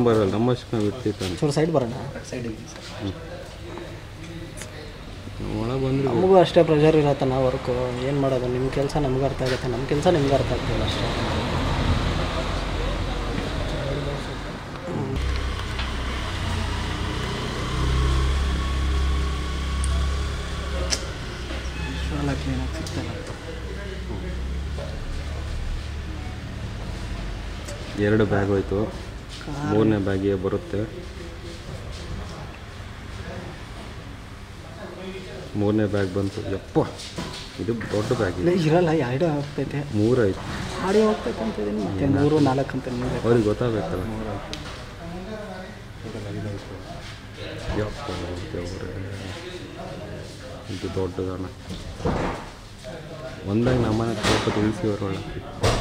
ಬರಲ್ಲ ನಮ್ಮಷ್ಟು ನಾವು ಇರ್ತಿತ್ತು ಚೂರು ಸೈಡ್ ಬರೋಣ ಒಳ ಬಂದ್ರೆ ನಮಗೂ ಅಷ್ಟೇ ಪ್ರೆಷರ್ ಇರತ್ತೆ ನಾವು ವರ್ಕು ಏನು ಮಾಡೋದು ನಿಮ್ಮ ಕೆಲಸ ನಮ್ಗೆ ಅರ್ಥ ಆಗುತ್ತೆ ನಮ್ಮ ಕೆಲಸ ನಿಮ್ಗೆ ಅರ್ಥ ಆಗ್ತಿಲ್ಲ ಅಷ್ಟೇ ಕ್ಲೀನಾಗಿ ಸಿಗ್ತಾಯಿಲ್ಲ ಎರಡು ಬ್ಯಾಗ್ ಹೋಯ್ತು ಮೂರನೇ ಬ್ಯಾಗಿಗೆ ಬರುತ್ತೆ ಮೂರನೇ ಬ್ಯಾಗ್ ಬಂತು ಯಪ್ಪ ಇದು ದೊಡ್ಡ ಬ್ಯಾಗ್ ಇಲ್ಲ ಇರಲ್ಲ ಎರಡು ಆಗ್ತೈತೆ ಮೂರಾಯ್ತು ಆಡಿ ಹೋಗ್ತೈತೆ ಅಂತಿದ್ದೀನಿ ಮತ್ತೆ ಮೂರು ನಾಲ್ಕು ಅಂತ ನಿಮಗೆ ಅವ್ರಿಗೆ ಗೊತ್ತಾಗಬೇಕಲ್ಲ ಯಪ್ಪ ದೇವ್ರೇ. ಇದು ದೊಡ್ಡದಣ್ಣ ಒಂದಾಗ ನಮ್ಮನೆ ಸ್ವಲ್ಪ ತಿಳಿಸಿ ಬರೋಣ